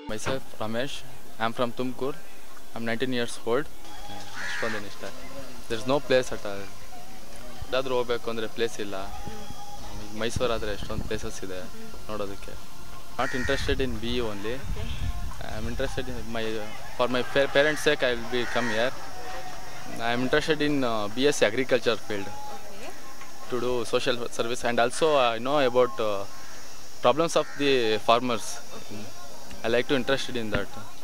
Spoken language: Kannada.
Myself, Ramesh. I'm from Tumkur. I'm 19 years old. ಅಷ್ಟೊಂದೇನು ಇಷ್ಟ there is no place at all ಎಲ್ಲಾದರೂ ಹೋಗ್ಬೇಕು ಅಂದರೆ ಪ್ಲೇಸ್ ಇಲ್ಲ ಈಗ ಮೈಸೂರು ಆದರೆ ಎಷ್ಟೊಂದು ಪ್ಲೇಸಸ್ ಇದೆ ನೋಡೋದಕ್ಕೆ not interested in B only I am interested in my for my parents sake I will be come year I am interested in B S C agriculture field to do social service and also I know about uh, problems of the farmers. I like to interested in that.